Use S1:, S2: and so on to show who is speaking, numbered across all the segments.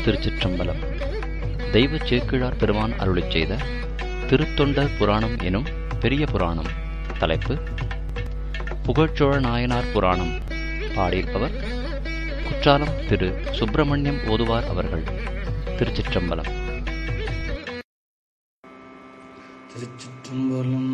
S1: திருச்சிற்றம்பலம் தெய்வ சேக்கிழார் பெருமான் அருளிச் செய்த திருத்தொண்டர் புராணம் எனும் பெரிய புராணம் தலைப்பு புகழ்ச்சோழ நாயனார் புராணம் பாடியிருப்பவர் குற்றாலம் திரு சுப்பிரமணியம் ஓதுவார் அவர்கள் திருச்சிற்றம்பலம்
S2: திருச்சிற்றம்பலம்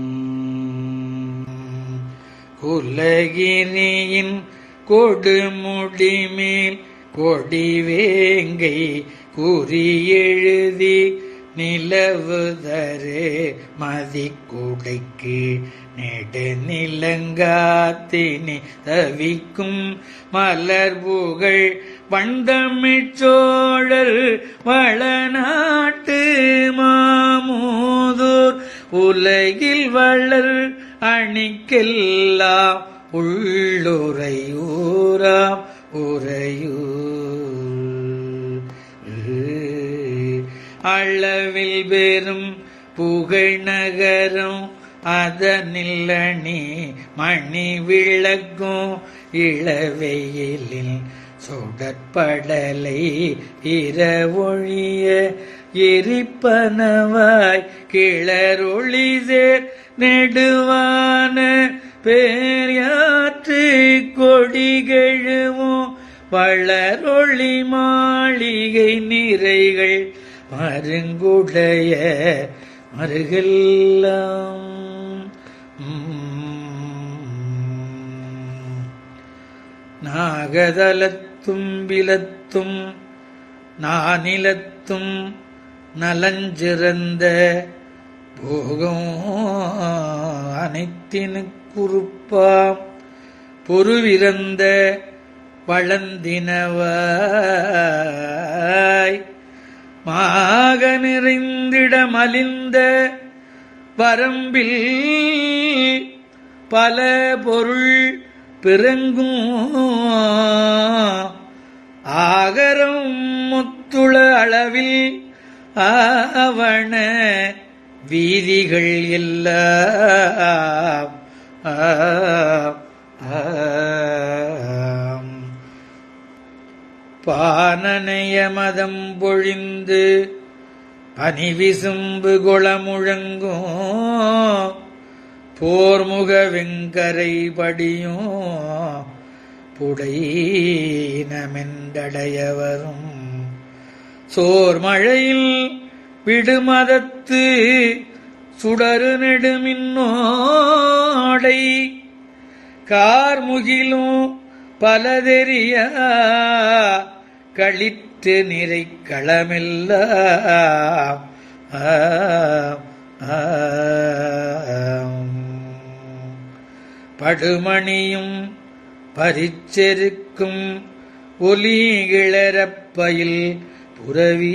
S2: குலகிரியின் கொடுமுடிமேல் கொடிவேங்கை குறி எழுதி நிலவுதரு மதிக்குடைக்கு நெடுநிலங்காத்தினி தவிக்கும் மலர் புகழ் வண்டமிச்சோழர் வளநாட்டு மாமூதூர் உலகில் வளர் அணிக்கெல்லாம் உள்ளுரையூராம் உறையூர் அளவில் பெரும் புகழ் நகரம் அதனில் அணி மணி விளக்கும் இளவெயிலில் சுடற்படலை இரவொழிய எரிப்பனவாய் கிளரொளி சேர் நெடுவான பேரியாற்று கொடிகெழுவும் வளரொளி மாளிகை நிறைகள் மருங்குடைய மருகெல்லாம் நாகதலத்தும் விலத்தும் நானிலத்தும் நலஞ்சிறந்த போகம் அனைத்தினு குறுப்பாம் பொருவிறந்த வளந்தினவாய் மாக நிறைந்திட மலிந்த வரம்பில் பல பொருள் பிறங்கும் ஆகரம் முத்துள அளவில் ஆவண வீதிகள் எல்லாம் பானனைய மதம் பொழிந்து பனிவிசும்பு குளமுழங்கும் போர்முக வெங்கரை படியும் புடையினமெண்டடையவரும் சோர்மழையில் விடுமதத்து சுடரு நெடுமின்னோடை கார்முகிலும் பலதெரிய களிற்று நிறை களமெல்லாம் படுமணியும் பரிச்செருக்கும் ஒலி கிளறப்பயில் புறவி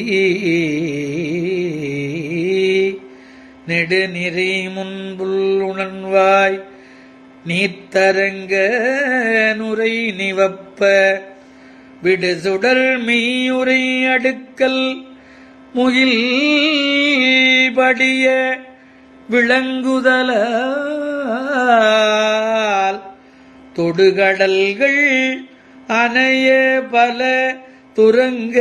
S2: நெடுநிறை முன்புள் உணர்வாய் நீத்தரங்க நுரை நிவப்ப விடுசுடர் மெய்யுரை அடுக்கல் முகில் படிய விளங்குதலால் தொடுகடல்கள் அணைய பல துரங்க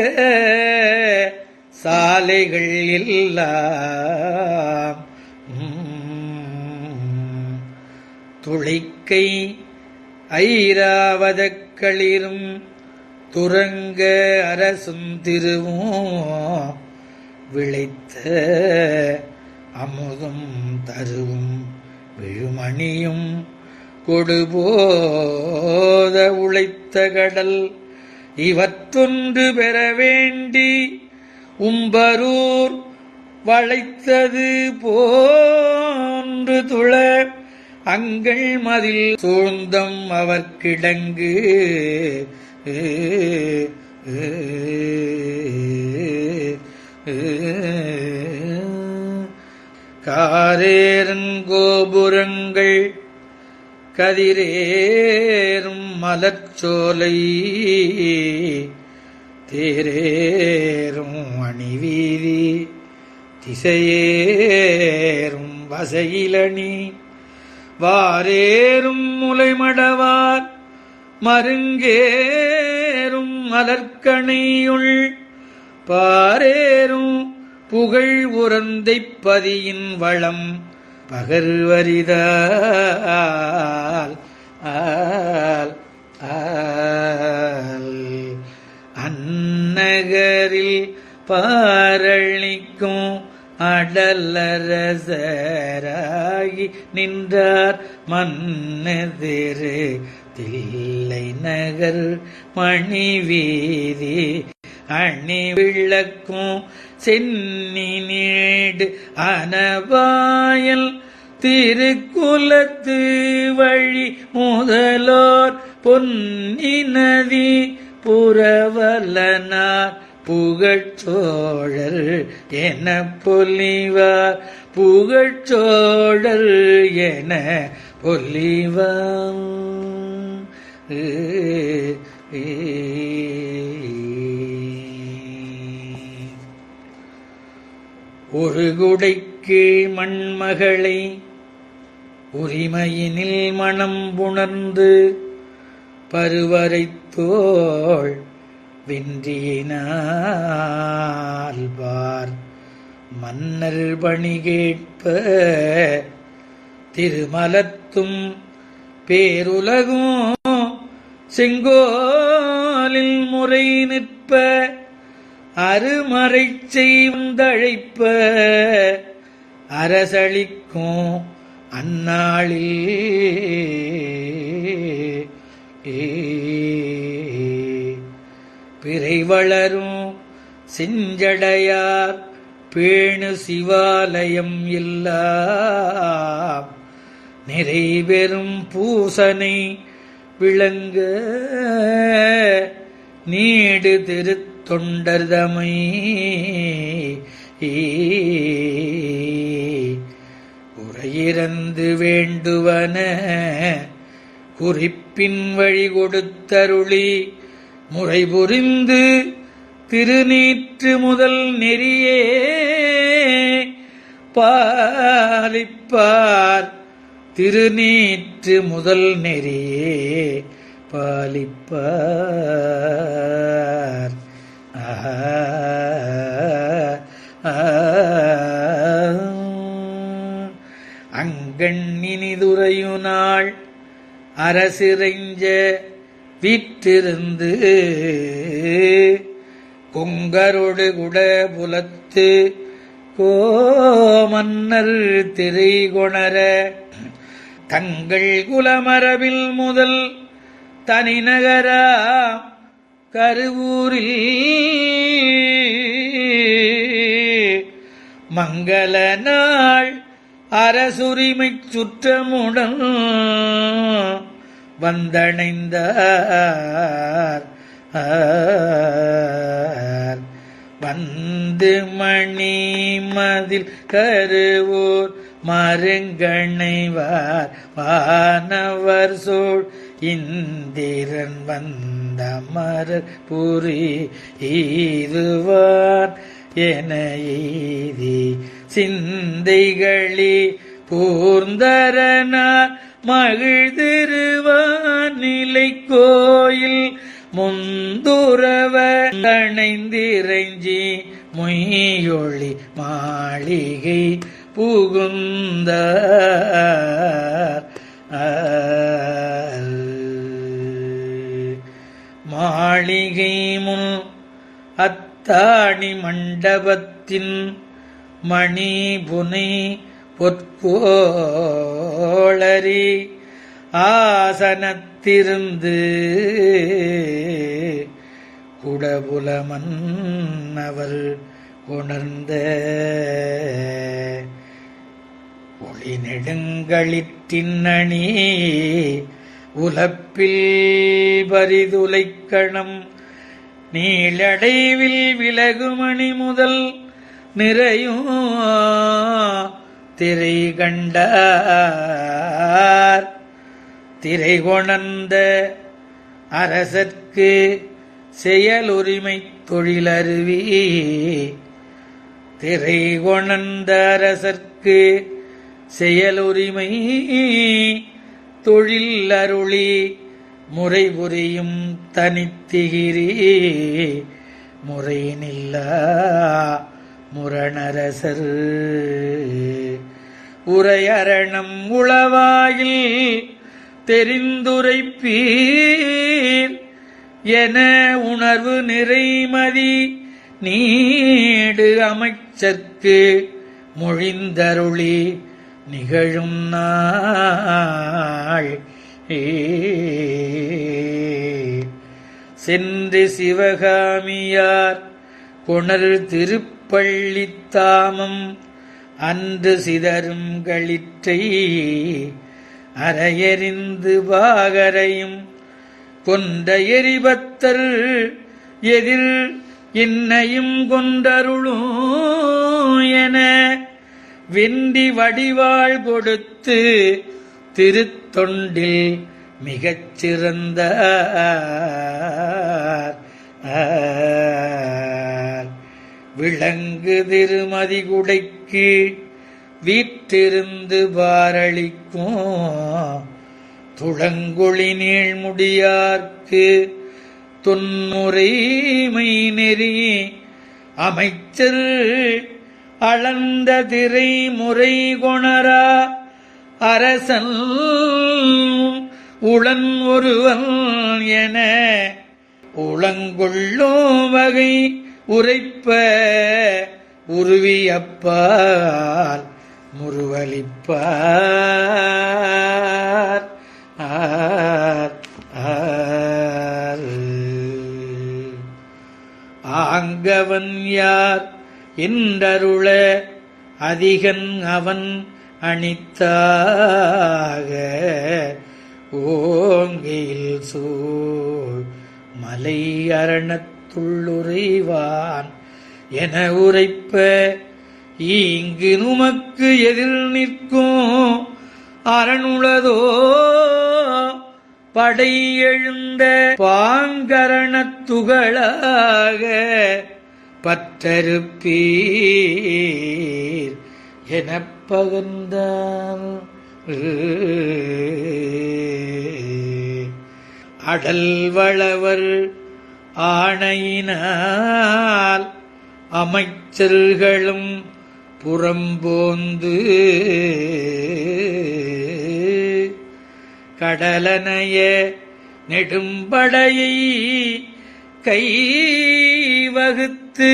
S2: சாலைகள் எல்லாம் துளைக்கை ஐராவதக்களிரும் துரங்க அரசும் திருவும் விளைத்த அமுதும் தருவும் விழுமணியும் கொடுபோத உழைத்த கடல் இவற்றொன்று பெற வேண்டி உம்பரூர் வளைத்தது போன்று துள அங்கள் மதில் சூழ்ந்தம் அவர்கிடங்கு காரேரன் கோபுரங்கள் கதிரேறும் மலர்ச்சோலை தேரேறும் அணிவீதி திசையேறும் வசையிலணி வாரேறும் முலைமடவார் மருங்கேறும் மலர்க்கணையுள் பாரேரும் புகழ் உரந்தைப் பதியின் வளம் பகர்வரிதால் ஆல் ஆல் அந்நகரில் பாரளிக்கும் அடலரசராகி நின்றார் மன்னதிரு தில்லை நகர் மணி வீதி அணி விளக்கும் சென்னி நீடு அனவாயல் திருக்குலத்து வழி முதலோர் பொன்னி நதி புறவலனார் புகழ்ச்சோழர் என பொலிவார் புகழ்ச்சோழர் என பொலிவார் ஒரு குடைக்கு மண்மகளை உரிமையினில் மனம் புணர்ந்து பருவரைத் தோள் வென்றியினால் பார் மன்னர் பணி கேட்ப திருமலத்தும் பேருலகும் செங்கோலில் முறை நிற்ப அருமறை செய்வந்தழைப்ப அரசளிக்கும் அந்நாளில் பிறை வளரும் செஞ்சடையார் பேணு சிவாலயம் எல்லாம் நிறைவேறும் பூசனை விளங்க நீடு திருத்தொண்டர்தமை உரையிறந்து வேண்டுவன குறிப்பின் வழி கொடுத்தருளி முறை புரிந்து திருநீற்று முதல் நெறியே பாலிப்பார் திருநீற்று முதல் நெறியே பாலிப்பார் ஆஹா, ஆஹா. அங்கண்ணினிதுரையுநாள் அரசிறைஞ்ச வீற்றிருந்து கொங்கரொடு குட புலத்து கோமன்னர் திரைகொணர தங்கள் குலமரபில் முதல் தனிநகரா கருவூரில் மங்கள நாள் அரசுரிமைச் சுற்றமுடன் வந்தணைந்தார் ஆர். வந்து மணி மதில் கருவூர் மருங்கணைவார் வானவர் சோழ் இந்திரன் வந்த மரர் புரி ஈதுவார் என எய்தி சிந்தைகளி கூர்ந்தரனார் மகிழ்திருவான் நிலை கோயில் முந்துறவ அணைந்திரைஞ்சி மொய்யொளி மாளிகை புகுந்தார் ஆர். மாளிகை முன் அத்தாணி மண்டபத்தின் மணி புனை பொற்கோளரி ஆசனத்திருந்து குடபுல மன்னவர் உணர்ந்த ஒளி நெடுங்களிற்றின்னணி உலப்பில் பரிதுளைக்கணம் நீளடைவில் விலகுமணி முதல் நிறையும் திரை கண்டார் திரை கொணர்ந்த அரசர்க்கு செயலுரிமை தொழிலருவி திரை கொணர்ந்த அரசர்க்கு செயலுரிமை தொழில் அருளி முறை புரியும் தனித்திகிரி முறையினில்லா முரணரசர் உரையரணம் உளவாயில் தெரிந்துரைப்பீர் என உணர்வு நிறைமதி நீடு அமைச்சர்க்கு மொழிந்தருளி நிகழும் நாள் சென்று சிவகாமியார் கொணர் திருப்பள்ளித்தாமம் அன்று சிதறும் களிற்றை அரையறிந்து பாகரையும் கொண்ட எரிபத்தர் எதிர் என்னையும் கொண்டருளும் என வெண்டி வடிவாள் கொடுத்து திருத்தொண்டில் மிகச் சிறந்த விளங்கு திருமதி குடைக்கு வீற்றிருந்து பாரளிக்கும் துளங்கொழி நீழ்முடியார்க்கு தொன்முறைமை நெறி அமைச்சர் அளந்த திரை முறை கொணரா அரசன் உளன் ஒருவன் என உளங்கொள்ளும் வகை உரைப்ப உருவியப்பால் முருவலிப்பார் ஆர் ஆர் ஆங்கவன் யார் என்றருள அதிகன் அவன் அணித்தாக ஓங்கில் சூழ் மலை அரணத்துள்ளுறைவான் என உரைப்ப இங்கு நுமக்கு எதிர் நிற்கும் அரணுளதோ படை எழுந்த பாங்கரணத்துகளாக பற்றறுப்பீர் எனப் பகர்ந்தான் அடல் வளவர் ஆணையினால் அமைச்சர்களும் புறம்போந்து கடலனைய நெடும்படையை கை வகுத்து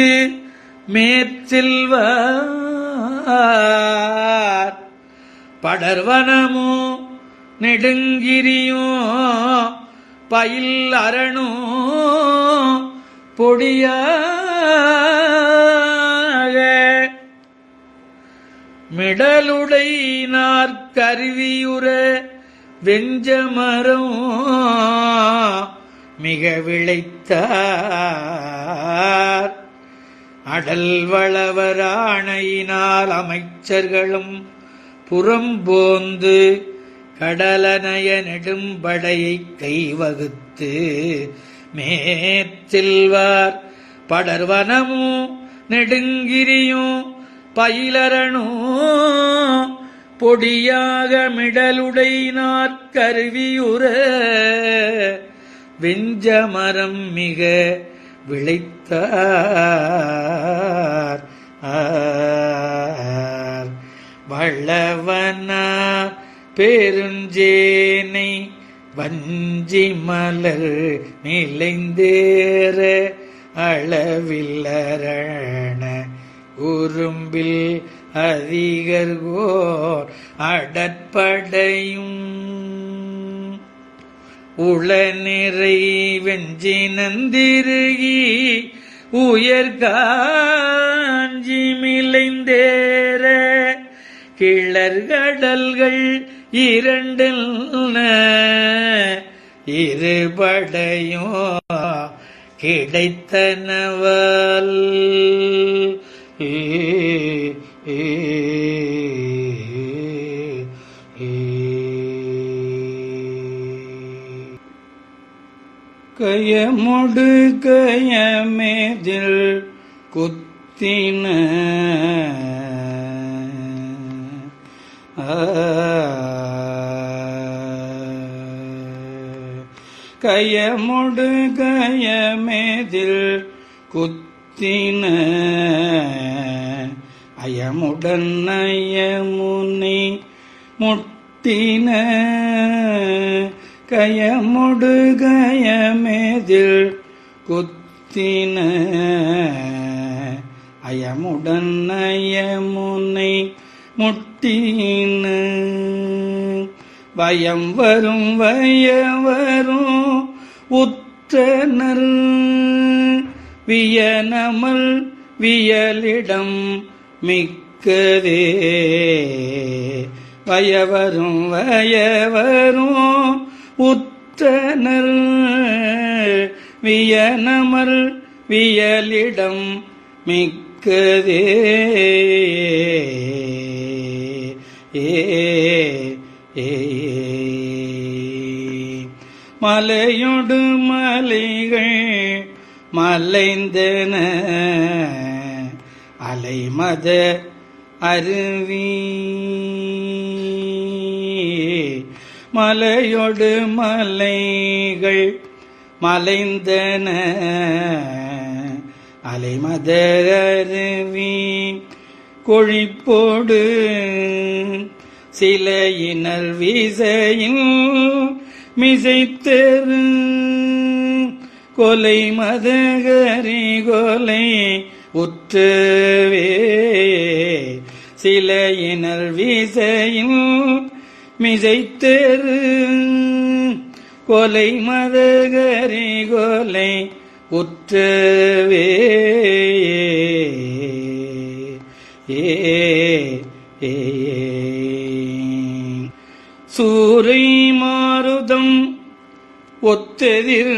S2: மேற்செல்வார் படர்வனமோ நெடுங்கிரியோ பயில் அரணோ பொடியாக மிடலுடை நாற்கருவியுற வெஞ்சமரம் மிக விளைத்தார் அடல் வளவராணையினால் அமைச்சர்களும் புறம்போந்து கடலனய நெடும்படையை கைவகுத்து மேற்செல்வார் படர்வனமும் நெடுங்கிரியும் பயிலரணும் பொடியாக மிடலுடை நாற்கருவியுற வெஞ்சமரம் மிக விளைத்தார் ஆர் வள்ளவனார் பெருஞ்சேனை வஞ்சி மலர் நிலைந்தேற அளவில்லரண உரும்பில் அதிகர்கோர் அடற்படையும் உளநிறை வெஞ்சி நந்திருகி உயர்காஞ்சி மிளைந்தேற கிளர்கடல்கள் இரண்டில் இருபடையும் கிடைத்தனவல் கயமொடு கயமேதில் குத்தின கயமொடு கயமேதில் குத்தின அயமுடன் அயமுனை முட்டின கயமுடு கயமேதில் குத்தின அயமுடன் அயமுனை முட்டின வயம் வரும் வயவரும் உற்றனர் வியனமல் வியலிடம் மிக்கதே வயவரும் வயவரும் உற்றனர் வியனமல் வியலிடம் மிக்கதே ஏ ஏ மலையொடு மலைகள் மலைந்தன அலைமத அருவி மலையொடு மலைகள் மலைந்தன அலைமத அருவி கொழிப்போடு சில இனர் விசையில் மிசைத்தரு கொலை மதகரி கொலை உற்றவே சில இனர் விசையில் மிசைத்தரு கொலை மதகரி கொலை உற்றவே ஏ ஏ சூரை மாருதம் ஒத்தெதிர்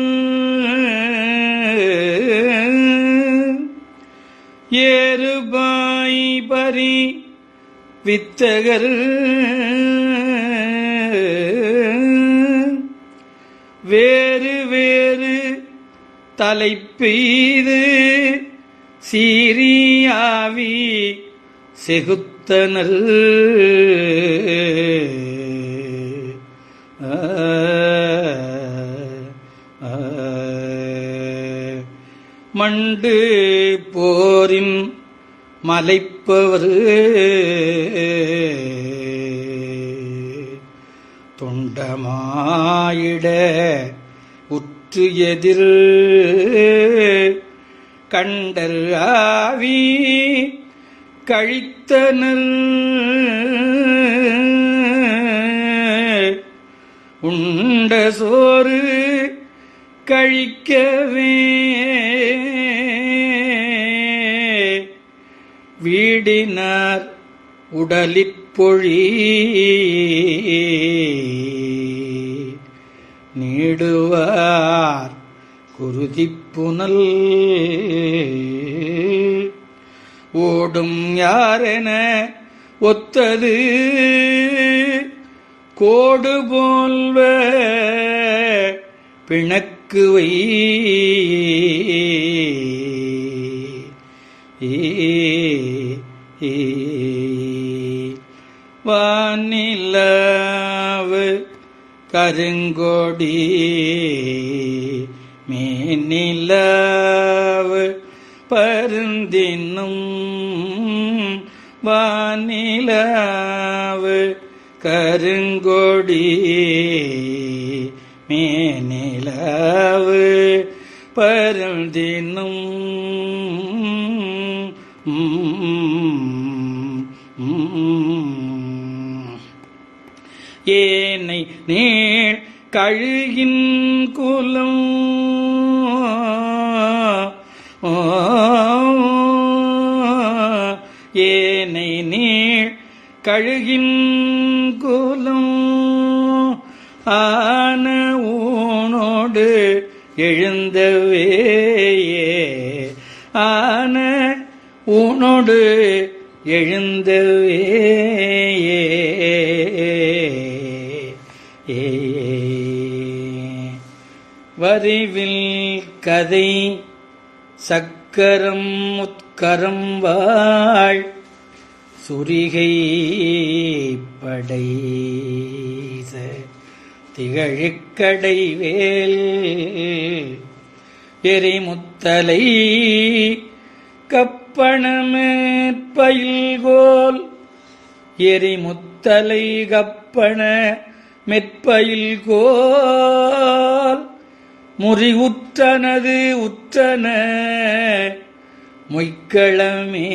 S2: ஏறுபாய் பரி வித்தகர் வேறு வேறு தலை பெய்து சீரியாவி செகுத்தனர் ஆ, ஆ. மண்டு போரின் மலைப்பவர் தொண்டமாயிட உற்று எதிர் கண்டல் ஆவி கழித்தனர் உண்ட சோறு கழிக்கவே வீடினார் உடலிப்பொழி நீடுவார் குருதிப்புனல் ஓடும் யாரென ஒத்தது கோடு போல்வ பிணக்குவை ஏ ஏ வானிலவு கருங்கொடி மேனிலவு பருந்தினும் வானிலவு கருங்கொடி மேனிலவு பருந்தினும் ஏனை நீள் கழுகின் குலம் ஏனை நீள் கழுகின் குலம் ஆன ஊனோடு எழுந்தவே ஆன ஊனோடு எழுந்தவே வரிவில் கதை சக்கரம் முத்கரம் வாழ் சுரிகை படை திகழுக்கடை வேல் எரிமுத்தலை கப்பணமேற்பயில்கோல் எரிமுத்தலை கப்பண மெற்பயில்கோல் முறிவுற்றனது உற்றன மொய்க்களமே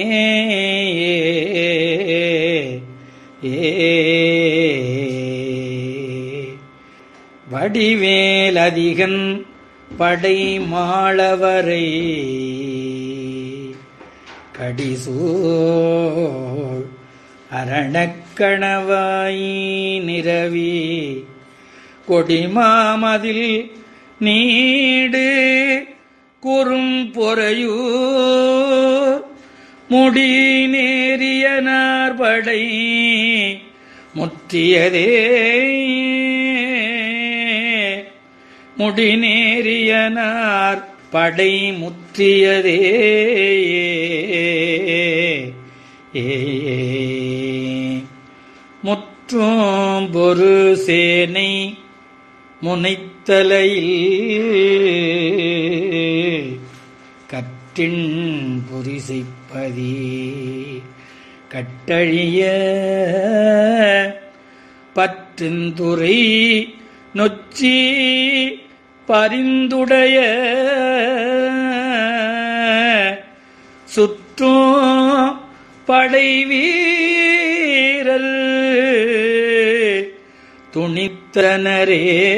S2: வடிவேல் அதிகன் படை மாளவரை கடிசூழ் அரணக்கணவாய் நிரவி கொடிமாமதில் நீடு குறும் பொறையூர் முடி நேரியனார் படை முற்றியதே முடிநேரியனார் படை முற்றியதே ஏ முற்றும் பொரு சேனை முனைத்தலையில் கற்றின் புரிசைப்பதி கட்டழிய பற்றுந்துறை நொச்சி பரிந்துடைய சுற்றும் படை வீரல் துணித்தனரே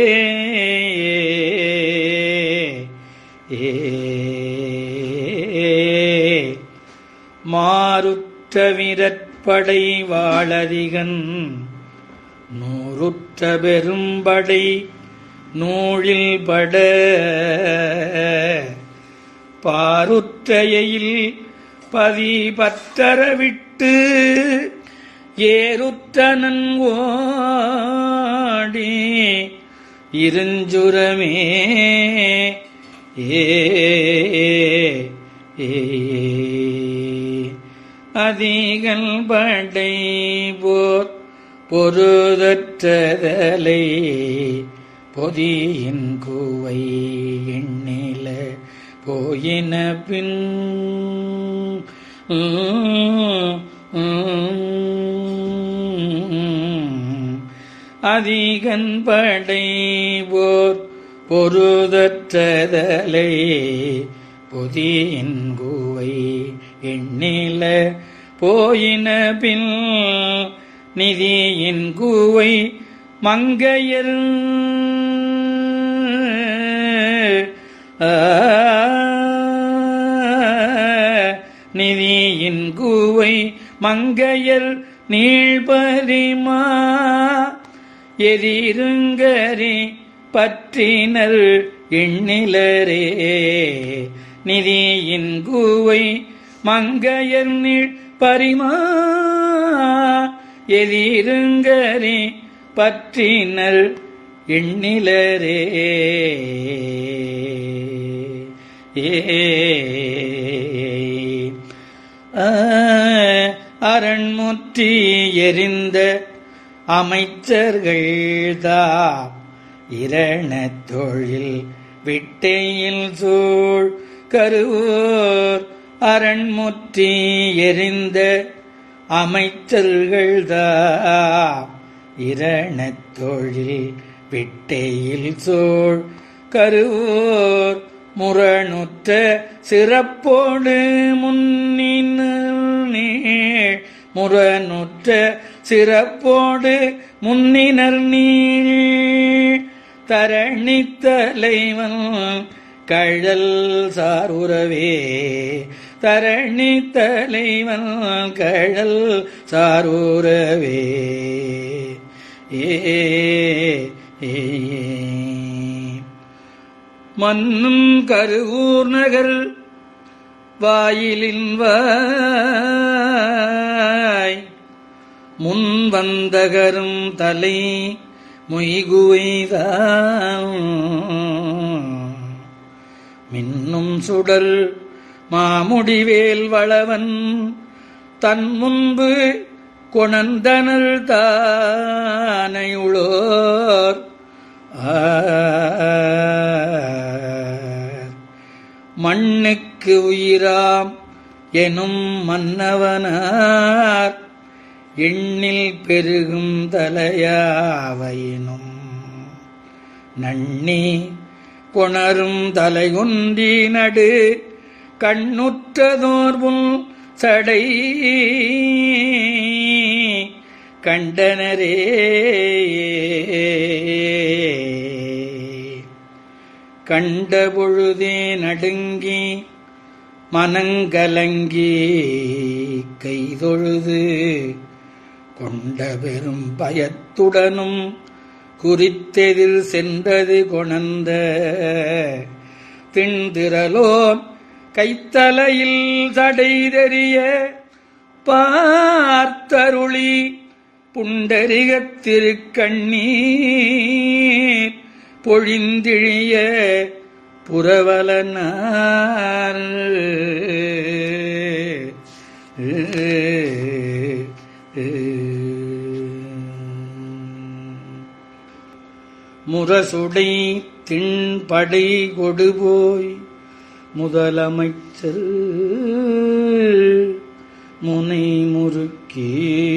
S2: ஏ மாறுற்ற விரற்படை வாழதிகன் நூறுற்ற பெரும்படை நூழில் பட பாருற்றையில் பதி பத்தர விட்டு ஏறுத்தனன் ஓடி இருஞ்சுரமே ஏ ஏ அதிகள் படை போர் பொருதற்றதலை பொதியின் கூவை எண்ணில போயின பின் அதிகன் படை போர் பொருதற்றதலை பொதியின் கூவை எண்ணில போயின பின் நிதியின் கூவை மங்கையர் நிதியின் கூவை மங்கையர் நீழ்பரிமா எதிருங்கரி பற்றினர் எண்ணிலரே நிதியின் கூவை மங்கையர் நீள் பரிமா எதிருங்கரி பற்றினர் எண்ணிலரே ஏ ஆ, அரண்முற்றி எரிந்த அமைச்சர்கள் தாம் இரண தொழில் விட்டையில் சூழ் கருவூர் அரண்முற்றி எரிந்த அமைச்சர்கள் தாம் இரண தொழில் விட்டையில் சூழ் கருவூர் முரணுற்ற சிறப்போடு முன்னின் நீள் முரணுற்ற சிறப்போடு முன்னினர் நீள் தரணி தலைவன் கழல் சாருறவே தரணி தலைவன் கழல் சாருறவே ஏ ஏ மன்னும் கருவூர் நகர் வாயிலின் வாய் முன் வந்தகரும் தலை மொய்குவைதான் மின்னும் சுடல் மாமுடிவேல் வளவன் தன் முன்பு கொணந்தனல் தானையுளோர் ஆர். மண்ணுக்கு உயிராம் எனும் மன்னவனார் எண்ணில் பெருகும் தலையாவையினும் நன்னி கொணரும் தலைகுன்றி நடு கண்ணுற்றதோர்புல் சடை கண்டனரே கண்ட பொழுதே நடுங்கி மனங்கலங்கி கைதொழுது கொண்ட பெரும் பயத்துடனும் குறித்தெதிர் சென்றது கொணந்த திண்திரலோன் கைத்தலையில் தடைதெறிய பார்த்தருளி புண்டரிகத் திருக்கண்ணீர் பொழிந்திழிய புறவலனார் முரசுடை திண்படை கொடுபோய் முதலமைச்சர் முனை முறுக்கி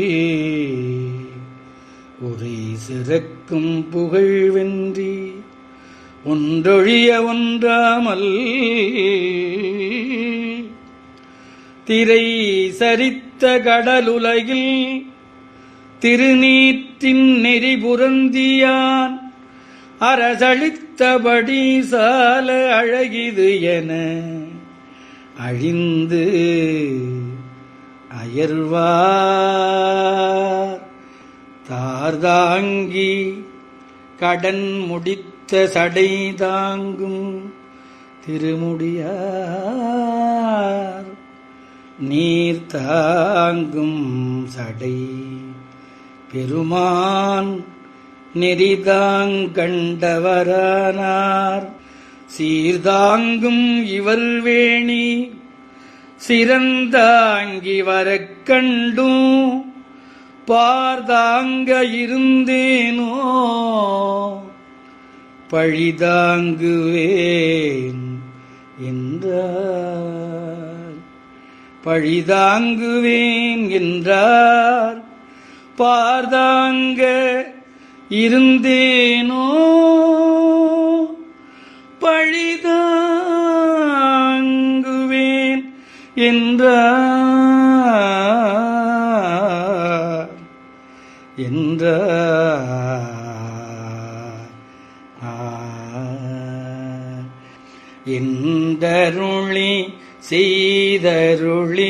S2: உரை சிறக்கும் புகழ் வென்றி ஒன்றொழிய ஒன்றாமல் திரை சரித்த கடலுலகில் திருநீற்றின் நெறிபுரந்தியான் அரசளித்தபடி சால அழகிது என அழிந்து அயர்வார் தார்தாங்கி கடன் முடித்த சடை தாங்கும் திருமுடியார் நீர் தாங்கும் சடை பெருமான் நெறிதாங்கண்டவரானார் சீர்தாங்கும் இவர் வேணி சிறந்தாங்கி வரக் கண்டும் பார்தாங்க இருந்தேனோ பழிதாங்குவேன் என்றார் பழிதாங்குவேன் என்றார் பார்தாங்க இருந்தேனோ பழிதாங்குவேன் என்றார் என்றார் எந்தருளி செய்தருளி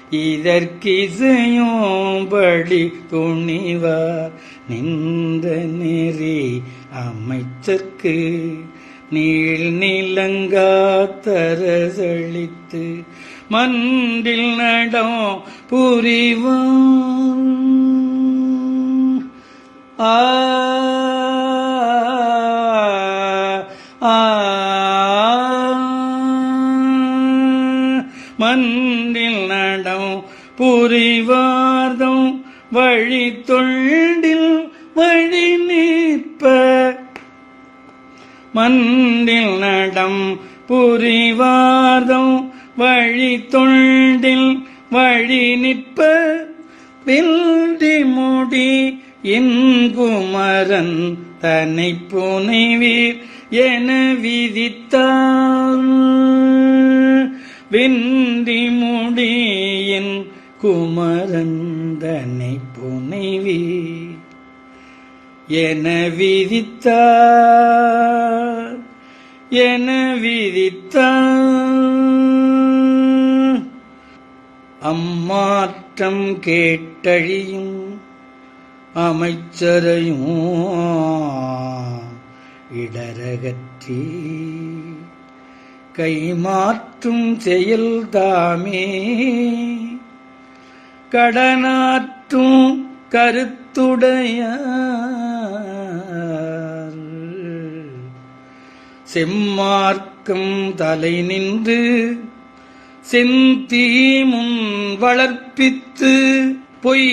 S2: இதற்கிசையோம்படி துணிவார் நின்ற நெறி அமைச்சர்க்கு நீள் நிலங்காத்தரசளித்து மன்றில் நடம் புரிவான் ஆ ஆ மன்றில் நடம் புரிவார்தம் வழி தொண்டில் வழி நிற்ப மன்றில் நடம் புரிவார்தம் வழி தொண்டில் வழி நிற்ப வெல்டி முடி இன்குமரன் தன்னை புனைவீர் என விதித்தார் வென்றி முடியின் குமரன் தன்னை புனைவீர் என விதித்தார் என விதித்தார் அம்மாற்றம் கேட்டழியும் அமைச்சரையும் இடரகற்றி கைமாற்றும் செயல் தாமே கடனாற்றும் கருத்துடையார் செம்மார்க்கம் தலை நின்று செந்தீ முன் வளர்ப்பித்து பொய்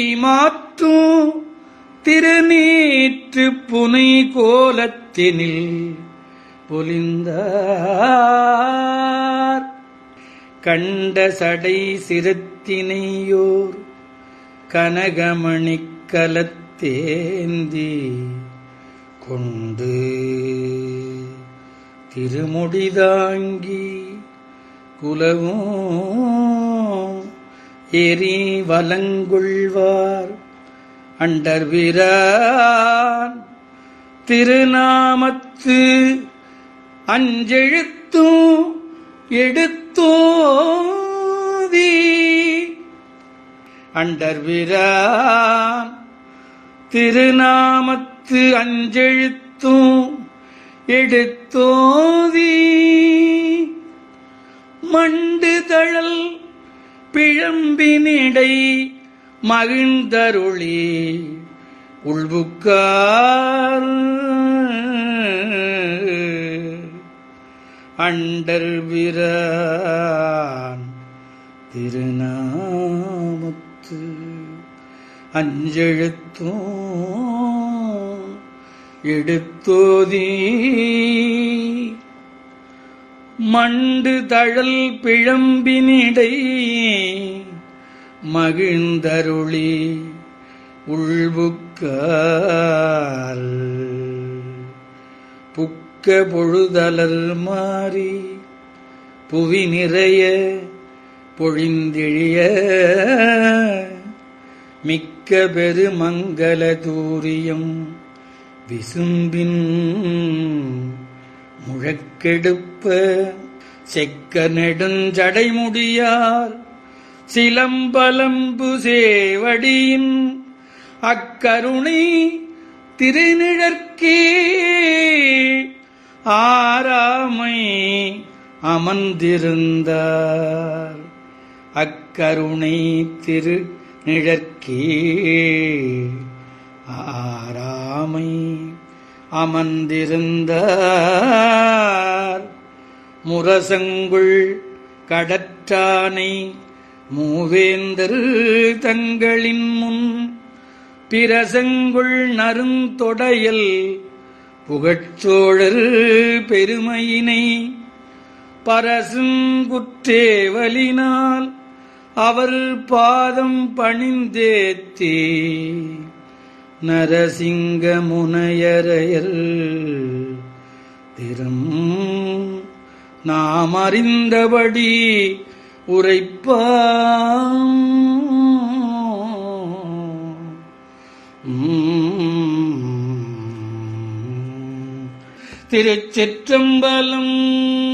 S2: மாற்றும் திருநீற்று புனை கோலத்தினில் பொலிந்தார் கண்ட சடை சிரத்தினையோர் கனகமணிக் கலத்தேந்தி கொண்டு திருமுடிதாங்கி குலவும் எரி வலங்குள்வார் அண்டர்விரான் திருநாமத்து அஞ்செழுத்தும் எடுத்தோதி அண்டர்விரான் திருநாமத்து அஞ்செழுத்தும் எடுத்தோதி மண்டு தழல் பிழம்பினிடை மகிழ்ந்தருளி உள்புக்கார் அண்டர் விரான் திருநாமத்து அஞ்செழுத்தும் எடுத்தோதி மண்டு தழல் பிழம்பினிடை மகிழ்ந்தருளி உள்புக்கால் புக்க பொழுதலர் மாறி புவி நிறைய பொழிந்திழிய மிக்க பெருமங்கல தூரியம் விசும்பின் முழக்கெடுப்ப செக்க நெடுஞ்சடைமுடியார் சிலம்பலம்பு சேவடியின் அக்கருணை திருநிழற்கே ஆராமை அமர்ந்திருந்தார் அக்கருணை திரு நிழற்கே ஆராமை அமர்ந்திருந்தார் முரசங்குள் கடற்றானை மூவேந்தர் தங்களின் முன் பிரசங்குள் நருந்தொடையல் புகழ்ச்சோழர் பெருமையினை பரசுங்குற்றேவலினால் அவர் பாதம் பணிந்தேத்தே நரசிங்க முனையரையர் திறம் நாம் அறிந்தபடி உரைப்பாம் திருச்சிற்றம்பலம்